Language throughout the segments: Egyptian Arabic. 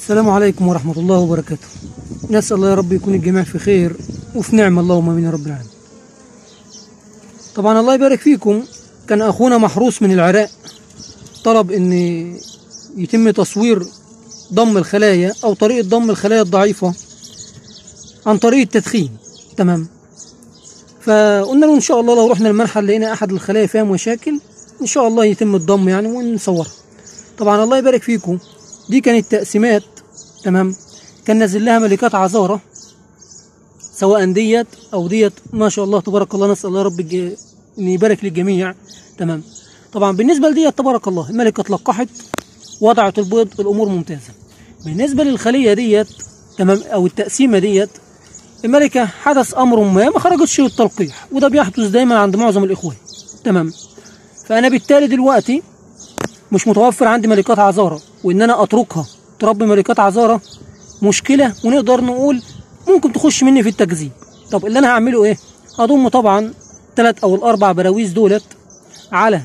السلام عليكم ورحمة الله وبركاته نسأل الله يا رب يكون الجميع في خير وفي نعمة اللهم امين يا رب العالمين طبعا الله يبارك فيكم كان أخونا محروس من العراق طلب إن يتم تصوير ضم الخلايا أو طريقة ضم الخلايا الضعيفة عن طريق التدخين تمام فقلنا له إن شاء الله لو رحنا المنحل لقينا أحد الخلايا فيها مشاكل إن شاء الله يتم الضم يعني ونصورها طبعا الله يبارك فيكم دي كانت تقسيمات تمام كان نازل لها ملكات عذارة سواء ديت او ديت ما شاء الله تبارك الله نسال الله رب الج- ان يبارك للجميع تمام طبعا بالنسبه لديت تبارك الله الملكه اتلقحت وضعت البيض الامور ممتازه بالنسبه للخليه ديت تمام او التقسيمه ديت الملكه حدث امر ما ما خرجتش للتلقيح وده بيحدث دايما عند معظم الاخوان تمام فانا بالتالي دلوقتي مش متوفر عندي ملكات عذارة وان انا اتركها تربي ملكات عذارة مشكلة ونقدر نقول ممكن تخش مني في التكذيب طب اللي انا هعمله ايه هضم طبعا ثلاث او الاربع براويز دولت على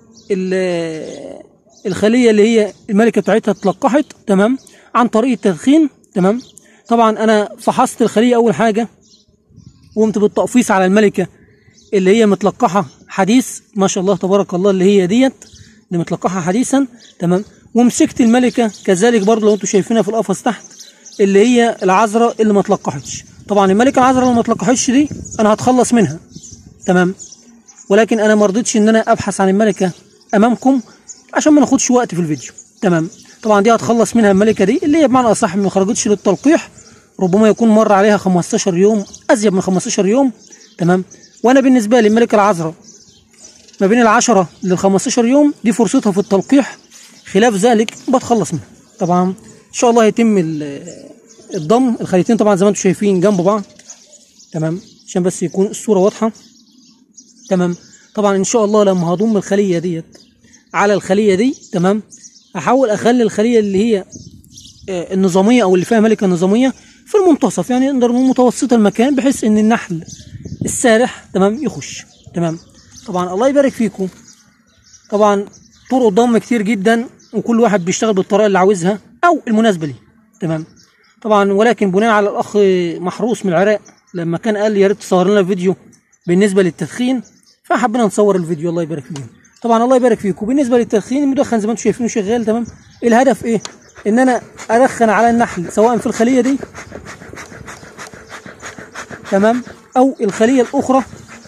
ال- الخلية اللي هي الملكة بتاعتها اتلقحت تمام عن طريق التدخين تمام طبعا انا فحصت الخلية اول حاجة وقمت بالتقفيص على الملكة اللي هي متلقحة حديث ما شاء الله تبارك الله اللي هي ديت اللي متلقحة حديثا تمام ومسكت الملكة كذلك برضه لو انتم شايفينها في القفص تحت اللي هي العذراء اللي ما اتلقحتش طبعا الملكة العذراء اللي ما اتلقحتش دي انا هتخلص منها تمام ولكن انا ما رضيتش ان انا ابحث عن الملكة امامكم عشان ما ناخدش وقت في الفيديو تمام طبعا دي هتخلص منها الملكة دي اللي هي بمعنى اصح ما خرجتش للتلقيح ربما يكون مر عليها 15 يوم ازيد من 15 يوم تمام وانا بالنسبه لي الملكه العذراء ما بين العشرة لل 15 يوم دي فرصتها في التلقيح خلاف ذلك بتخلص منها طبعا ان شاء الله هيتم ال- الضم الخليتين طبعا زي ما انتم شايفين جنب بعض تمام عشان بس يكون الصوره واضحه تمام طبعا ان شاء الله لما هضم الخليه ديت على الخليه دي تمام احاول اخلي الخليه اللي هي آه، النظاميه او اللي فيها ملكه نظاميه في المنتصف يعني نقدر نقول متوسط المكان بحيث ان النحل السارح تمام يخش تمام طبعا الله يبارك فيكم طبعا طرق ضم كتير جدا وكل واحد بيشتغل بالطريقه اللي عاوزها او المناسبه ليه تمام طبعا ولكن بناء على الاخ محروس من العراق لما كان قال لي يا ريت تصور لنا فيديو بالنسبه للتدخين فحبينا نصور الفيديو الله يبارك فيكم طبعا الله يبارك فيكم بالنسبه للتدخين المدخن زي ما انتم شايفينه شغال تمام الهدف ايه ان انا ادخن على النحل سواء في الخليه دي تمام او الخليه الاخرى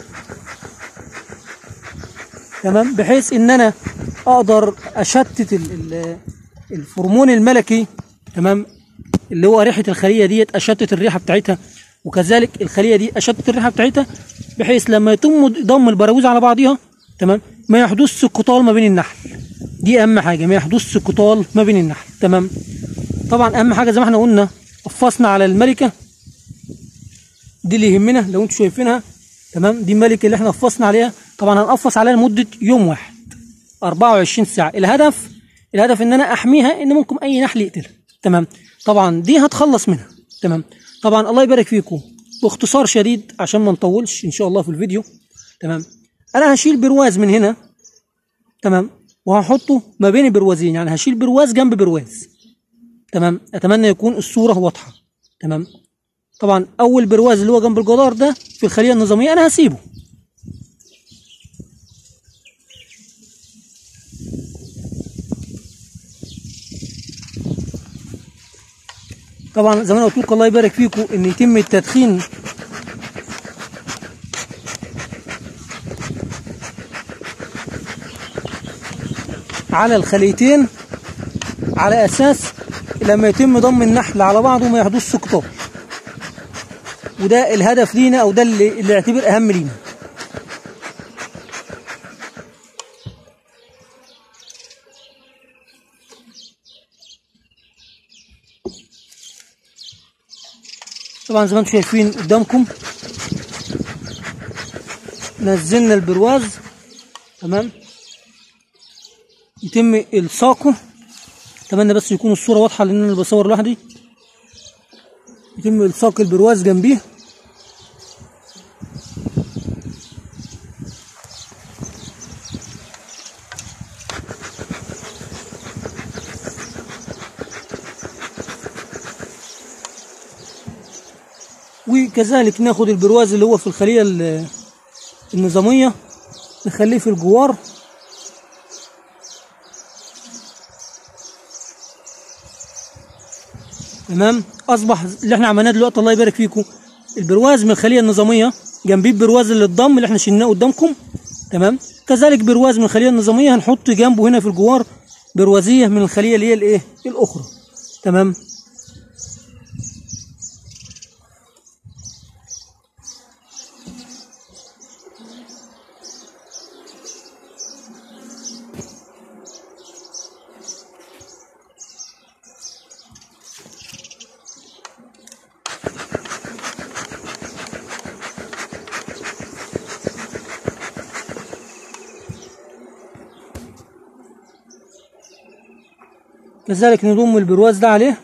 تمام بحيث ان انا اقدر اشتت ال- ال- الفرمون الملكي تمام اللي هو ريحه الخليه ديت اشتت الريحه بتاعتها وكذلك الخليه دي اشتت الريحه بتاعتها بحيث لما يتم ضم البراويز على بعضها تمام ما يحدثش قتال ما بين النحل دي اهم حاجه ما يحدثش قتال ما بين النحل تمام طبعا اهم حاجه زي ما احنا قلنا قفصنا على الملكه دي اللي يهمنا لو انتوا شايفينها تمام دي الملكه اللي احنا قفصنا عليها طبعا هنقفص عليها لمده يوم واحد 24 ساعه الهدف الهدف ان انا احميها ان ممكن اي نحل يقتلها تمام طبعا دي هتخلص منها تمام طبعا الله يبارك فيكم باختصار شديد عشان ما نطولش ان شاء الله في الفيديو تمام انا هشيل برواز من هنا تمام وهحطه ما بين البروازين يعني هشيل برواز جنب برواز تمام اتمنى يكون الصوره واضحه تمام طبعا اول برواز اللي هو جنب الجدار ده في الخليه النظاميه انا هسيبه طبعا زي ما انا قلت لكم الله يبارك فيكم ان يتم التدخين على الخليتين على اساس لما يتم ضم النحل على بعضه ما يحدث قطار وده الهدف لينا او ده اللي, اللي يعتبر اهم لينا طبعا زي ما انتم شايفين قدامكم نزلنا البرواز تمام يتم الصاقه اتمنى بس يكون الصوره واضحه لان انا بصور لوحدي يتم الصاق البرواز جنبيه وكذلك ناخد البرواز اللي هو في الخليه ال- النظاميه نخليه في الجوار تمام اصبح اللي احنا عملناه دلوقتي الله يبارك فيكم البرواز من الخليه النظاميه جنبيه برواز للضم اللي احنا شلناه قدامكم تمام كذلك برواز من الخليه النظاميه هنحط جنبه هنا في الجوار بروازيه من الخليه اللي هي الايه الاخرى تمام كذلك نضم البرواز ده عليه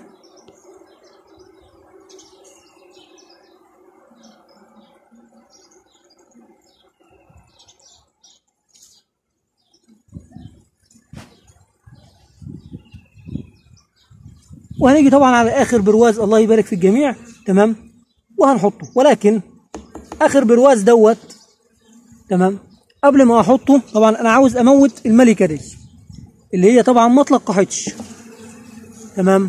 وهنيجي طبعا على اخر برواز الله يبارك في الجميع تمام وهنحطه ولكن اخر برواز دوت تمام قبل ما احطه طبعا انا عاوز اموت الملكه دي اللي هي طبعا ما اتلقحتش تمام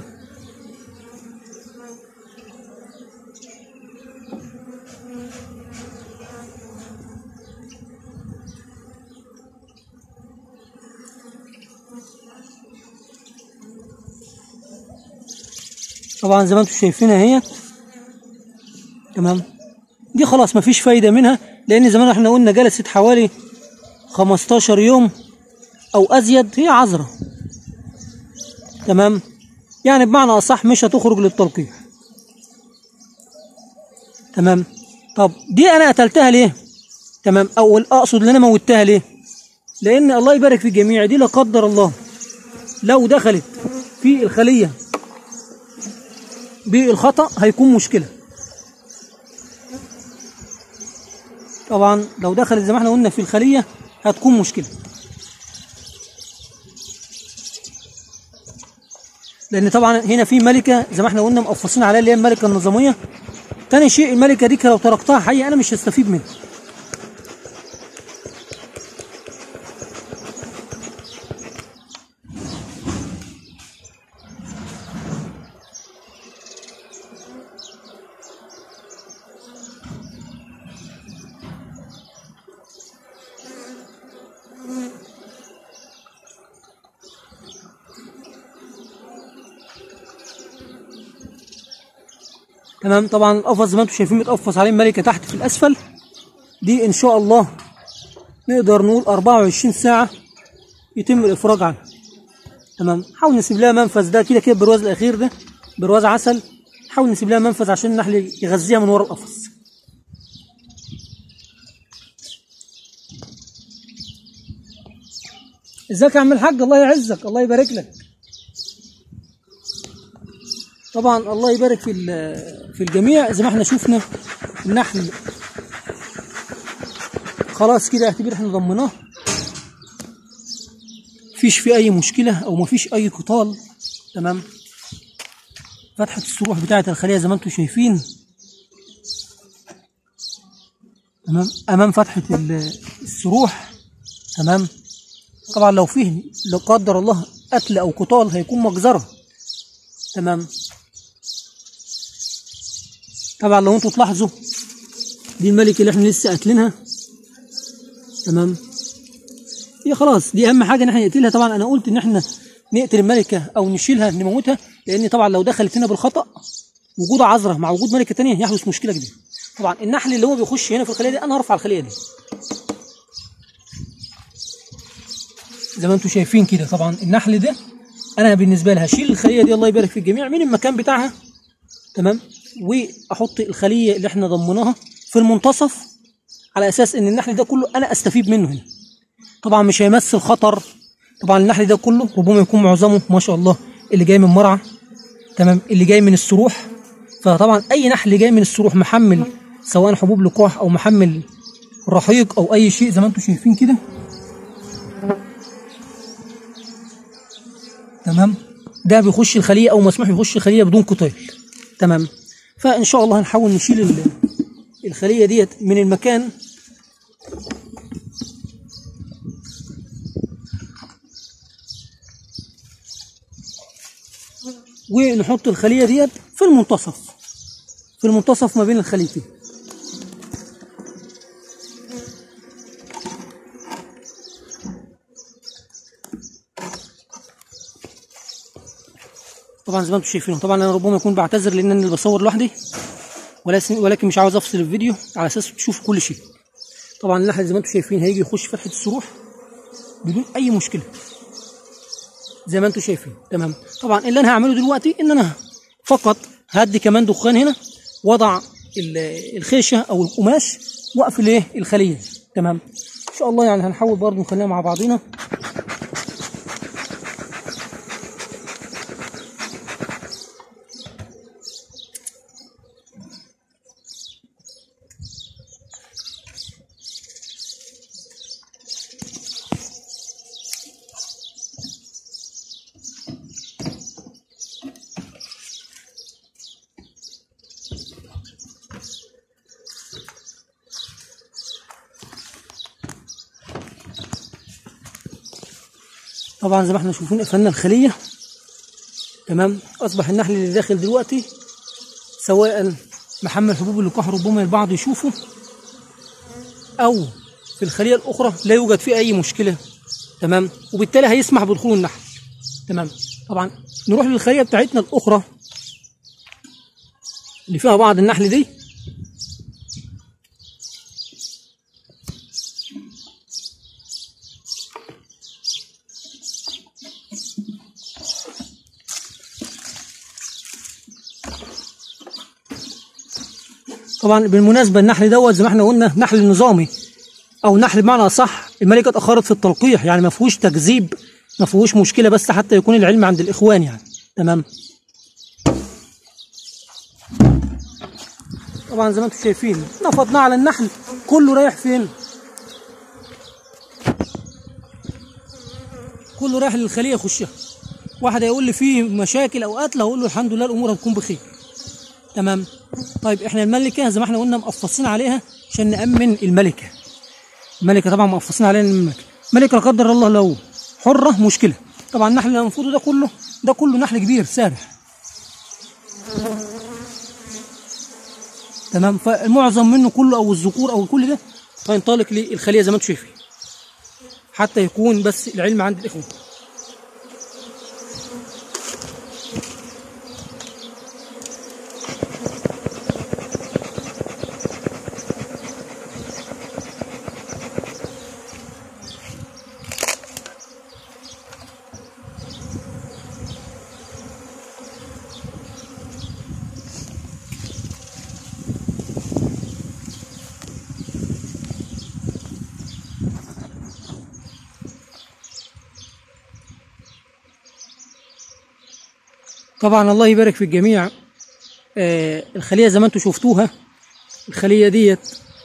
طبعا زي ما انتم شايفينها هي تمام دي خلاص مفيش فايده منها لان زي ما احنا قلنا جلست حوالي 15 يوم او ازيد هي عذره تمام يعني بمعنى اصح مش هتخرج للتلقيح تمام طب دي انا قتلتها ليه تمام او اقصد ان انا موتها ليه لان الله يبارك في الجميع دي لا قدر الله لو دخلت في الخليه بالخطا هيكون مشكله طبعا لو دخلت زي ما احنا قلنا في الخليه هتكون مشكله لان طبعا هنا في ملكه زي ما احنا قلنا مقفصين عليها اللي هي الملكه النظاميه تاني شيء الملكه دي لو تركتها حيه انا مش هستفيد منها تمام طبعا القفص زي ما انتم شايفين متقفص عليه الملكه تحت في الاسفل دي ان شاء الله نقدر نقول 24 ساعه يتم الافراج عنها تمام حاول نسيب لها منفذ ده كده كده البرواز الاخير ده برواز عسل حاول نسيب لها منفذ عشان النحل يغذيها من ورا القفص ازيك يا عم الحاج الله يعزك الله يبارك لك طبعا الله يبارك في ال- في الجميع زي ما احنا شفنا النحل خلاص كده اعتبر احنا ضمناه مفيش فيه اي مشكله او مفيش اي قتال تمام فتحه السروح بتاعه الخليه زي ما انتم شايفين تمام امام فتحه ال- السروح تمام طبعا لو فيه لا قدر الله قتل او قتال هيكون مجزره تمام طبعا لو انتوا تلاحظوا دي الملكه اللي احنا لسه قاتلينها تمام هي خلاص دي اهم حاجه ان احنا نقتلها طبعا انا قلت ان احنا نقتل الملكه او نشيلها نموتها لان طبعا لو دخلت هنا بالخطا وجود عذره مع وجود ملكه تانية يحدث مشكله كبيره طبعا النحل اللي هو بيخش هنا في الخليه دي انا هرفع الخليه دي زي ما انتم شايفين كده طبعا النحل ده انا بالنسبه لها هشيل الخليه دي الله يبارك في الجميع من المكان بتاعها تمام واحط الخليه اللي احنا ضمناها في المنتصف على اساس ان النحل ده كله انا استفيد منه هنا طبعا مش هيمثل خطر طبعا النحل ده كله ربما يكون معظمه ما شاء الله اللي جاي من مرعى تمام اللي جاي من السروح فطبعا اي نحل جاي من السروح محمل سواء حبوب لقاح او محمل رحيق او اي شيء زي ما انتم شايفين كده تمام ده بيخش الخليه او مسموح يخش الخليه بدون قتال تمام فان شاء الله هنحاول نشيل ال- الخليه ديت من المكان ونحط الخليه ديت في المنتصف في المنتصف ما بين الخليتين طبعا زي ما انتم شايفين طبعا انا ربما اكون بعتذر لان انا اللي بصور لوحدي ولكن ولكن مش عاوز افصل الفيديو على اساس تشوفوا كل شيء طبعا النحل زي ما انتم شايفين هيجي يخش فتحه السروح بدون اي مشكله زي ما انتم شايفين تمام طبعا اللي انا هعمله دلوقتي ان انا فقط هدي كمان دخان هنا وضع ال- الخيشه او القماش واقفل ايه الخليه تمام ان شاء الله يعني هنحاول برضه نخليها مع بعضينا طبعا زي ما احنا شايفين قفلنا الخليه تمام اصبح النحل اللي داخل دلوقتي سواء محمل حبوب اللقاح ربما البعض يشوفه او في الخليه الاخرى لا يوجد فيه اي مشكله تمام وبالتالي هيسمح بدخول النحل تمام طبعا نروح للخليه بتاعتنا الاخرى اللي فيها بعض النحل دي طبعا بالمناسبه النحل دوت زي ما احنا قلنا نحل نظامي او نحل بمعنى صح الملكه اتاخرت في التلقيح يعني ما فيهوش تكذيب ما فيهوش مشكله بس حتى يكون العلم عند الاخوان يعني تمام طبعا زي ما انتم شايفين نفضنا على النحل كله رايح فين كله رايح للخليه يخشها واحد هيقول لي فيه مشاكل او قتل هقول له الحمد لله الامور هتكون بخير تمام طيب احنا الملكه زي ما احنا قلنا مقفصين عليها عشان نامن الملكه الملكه طبعا مقفصين عليها الملكه الملكه لا قدر الله لو حره مشكله طبعا النحل اللي هنفوته ده كله ده كله نحل كبير سارح تمام فالمعظم منه كله او الذكور او كل ده هينطلق للخليه زي ما انتم شايفين حتى يكون بس العلم عند الاخوه طبعا الله يبارك في الجميع آه الخليه زي ما انتم شفتوها الخليه ديت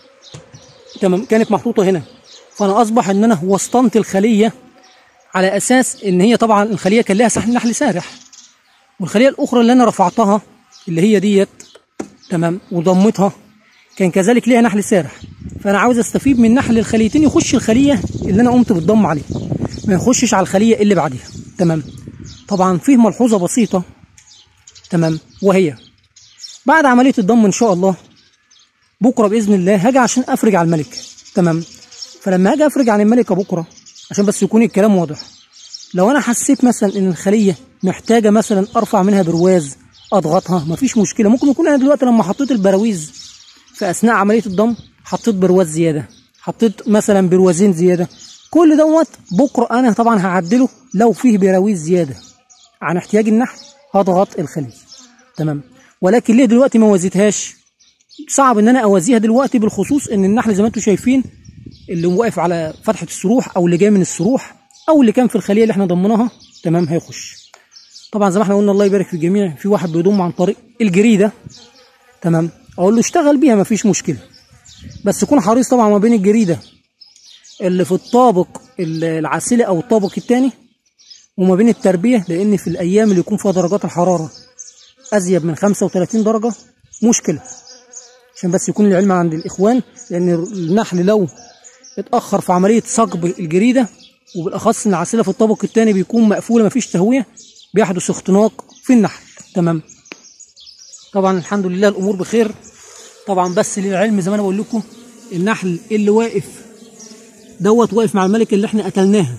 تمام كانت محطوطه هنا فانا اصبح ان انا وسطنت الخليه على اساس ان هي طبعا الخليه كان لها سحن نحل سارح والخليه الاخرى اللي انا رفعتها اللي هي ديت تمام وضمتها كان كذلك ليها نحل سارح فانا عاوز استفيد من نحل الخليتين يخش الخليه اللي انا قمت بالضم عليها ما يخشش على الخليه اللي بعديها تمام طبعا فيه ملحوظه بسيطه تمام وهي بعد عمليه الضم ان شاء الله بكره باذن الله هاجي عشان افرج على الملكه تمام فلما هاجي افرج عن الملكه بكره عشان بس يكون الكلام واضح لو انا حسيت مثلا ان الخليه محتاجه مثلا ارفع منها برواز اضغطها مفيش مشكله ممكن يكون انا دلوقتي لما حطيت البراويز في اثناء عمليه الضم حطيت برواز زياده حطيت مثلا بروازين زياده كل دوت بكره انا طبعا هعدله لو فيه براويز زياده عن احتياج النحل هضغط الخليه تمام ولكن ليه دلوقتي ما وزيتهاش صعب ان انا اوازيها دلوقتي بالخصوص ان النحل زي ما انتم شايفين اللي واقف على فتحه السروح او اللي جاي من السروح او اللي كان في الخليه اللي احنا ضمناها تمام هيخش طبعا زي ما احنا قلنا الله يبارك في الجميع في واحد بيضم عن طريق الجريده تمام اقول له اشتغل بيها مفيش مشكله بس كون حريص طبعا ما بين الجريده اللي في الطابق العاسلي او الطابق الثاني وما بين التربيه لان في الايام اللي يكون فيها درجات الحراره ازيد من 35 درجه مشكله عشان بس يكون العلم عند الاخوان لان النحل لو اتاخر في عمليه ثقب الجريده وبالاخص ان العسيله في الطبق الثاني بيكون مقفوله مفيش تهويه بيحدث اختناق في النحل تمام طبعا الحمد لله الامور بخير طبعا بس للعلم زي ما انا بقول لكم النحل اللي واقف دوت واقف مع الملكه اللي احنا قتلناها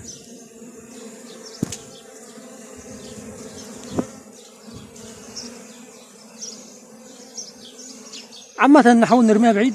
عامة نحاول نرميها بعيد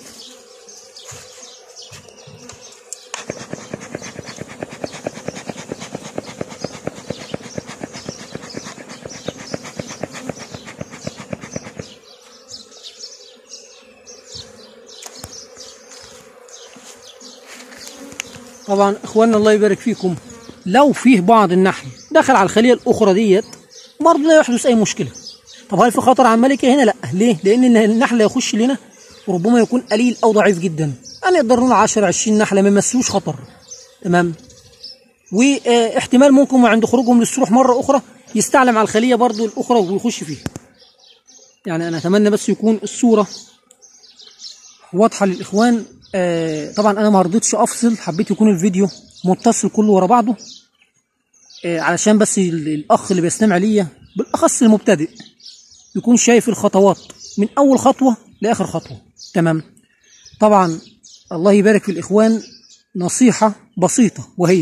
طبعا اخواننا الله يبارك فيكم لو فيه بعض النحل دخل على الخليه الاخرى ديت برضه لا يحدث اي مشكله طب هل في خطر على الملكه هنا لا ليه لان النحل يخش لنا وربما يكون قليل او ضعيف جدا يعني نقدر نقول 10 20 نحله ما يمسوش خطر تمام واحتمال ممكن عند خروجهم للسروح مره اخرى يستعلم على الخليه برضه الاخرى ويخش فيها يعني انا اتمنى بس يكون الصوره واضحه للاخوان آه طبعا انا ما رضيتش افصل حبيت يكون الفيديو متصل كله ورا بعضه آه علشان بس الاخ اللي بيستمع ليا بالاخص المبتدئ يكون شايف الخطوات من اول خطوه لاخر خطوه تمام طبعا الله يبارك في الاخوان نصيحه بسيطه وهي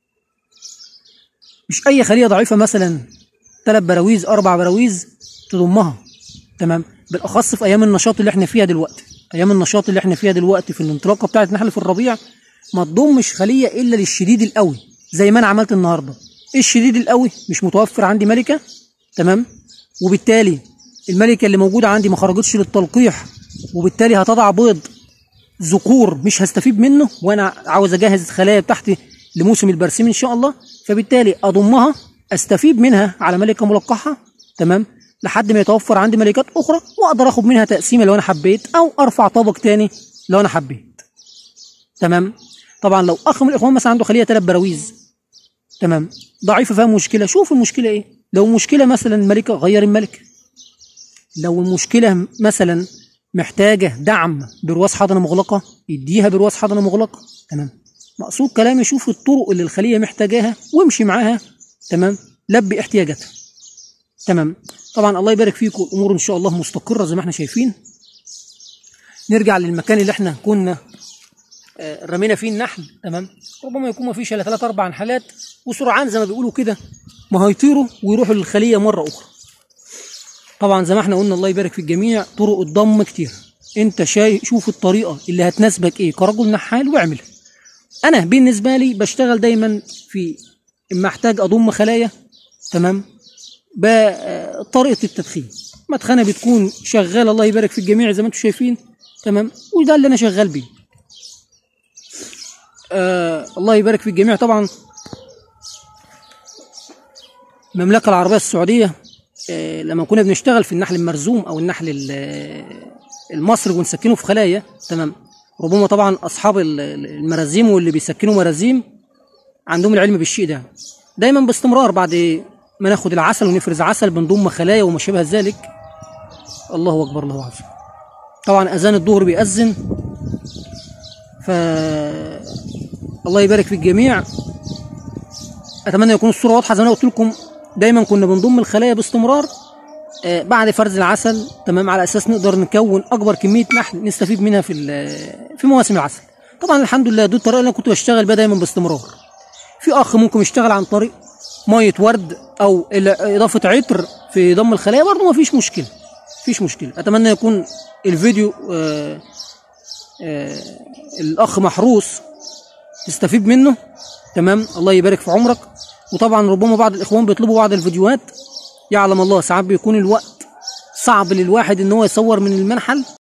مش اي خليه ضعيفه مثلا ثلاث براويز اربع براويز تضمها تمام بالاخص في ايام النشاط اللي احنا فيها دلوقتي ايام النشاط اللي احنا فيها دلوقتي في الانطلاقه بتاعه نحل في الربيع ما تضمش خليه الا للشديد القوي زي ما انا عملت النهارده ايه الشديد القوي مش متوفر عندي ملكه تمام وبالتالي الملكه اللي موجوده عندي ما خرجتش للتلقيح وبالتالي هتضع بيض ذكور مش هستفيد منه وانا عاوز اجهز الخلايا بتاعتي لموسم البرسيم ان شاء الله فبالتالي اضمها استفيد منها على ملكه ملقحه تمام لحد ما يتوفر عندي ملكات اخرى واقدر اخد منها تقسيمه لو انا حبيت او ارفع طبق تاني لو انا حبيت تمام طبعا لو اخ من الاخوان مثلا عنده خليه ثلاث براويز تمام ضعيفه فيها مشكله شوف المشكله ايه لو مشكله مثلا الملكه غير الملكه لو المشكله مثلا محتاجه دعم برواز حضنه مغلقه يديها برواز حضنه مغلقه تمام مقصود كلامي شوف الطرق اللي الخليه محتاجاها وامشي معاها تمام لبي احتياجاتها تمام طبعا الله يبارك فيكم الامور ان شاء الله مستقره زي ما احنا شايفين نرجع للمكان اللي احنا كنا آه، رمينا فيه النحل تمام ربما يكون ما فيش الا ثلاث اربع نحلات وسرعان زي ما بيقولوا كده ما هيطيروا ويروحوا للخليه مره اخرى طبعا زي ما احنا قلنا الله يبارك في الجميع طرق الضم كتير انت شايف شوف الطريقه اللي هتناسبك ايه كرجل نحال واعملها انا بالنسبه لي بشتغل دايما في اما احتاج اضم خلايا تمام بطريقه التدخين مدخنه بتكون شغاله الله يبارك في الجميع زي ما انتم شايفين تمام وده اللي انا شغال بيه آه الله يبارك في الجميع طبعا المملكه العربيه السعوديه آه لما كنا بنشتغل في النحل المرزوم او النحل ال- المصري ونسكنه في خلايا تمام ربما طبعا اصحاب ال- المرازيم واللي بيسكنوا مرازيم عندهم العلم بالشيء ده دايما باستمرار بعد ما ناخد العسل ونفرز عسل بنضم خلايا وما شابه ذلك الله اكبر الله اكبر طبعا اذان الظهر بيأذن ف الله يبارك في الجميع اتمنى يكون الصوره واضحه زي ما أنا قلت لكم دايما كنا بنضم الخلايا باستمرار آه، بعد فرز العسل تمام على اساس نقدر نكون اكبر كميه نحل نستفيد منها في ال- في مواسم العسل طبعا الحمد لله دي الطريقه اللي انا كنت بشتغل بيها دايما باستمرار في اخ ممكن يشتغل عن طريق ميه ورد او ال- اضافه عطر في ضم الخلايا برضه ما فيش مشكله فيش مشكله اتمنى يكون الفيديو آه آه الاخ محروس تستفيد منه تمام الله يبارك في عمرك وطبعا ربما بعض الاخوان بيطلبوا بعض الفيديوهات يعلم الله ساعات بيكون الوقت صعب للواحد ان هو يصور من المنحل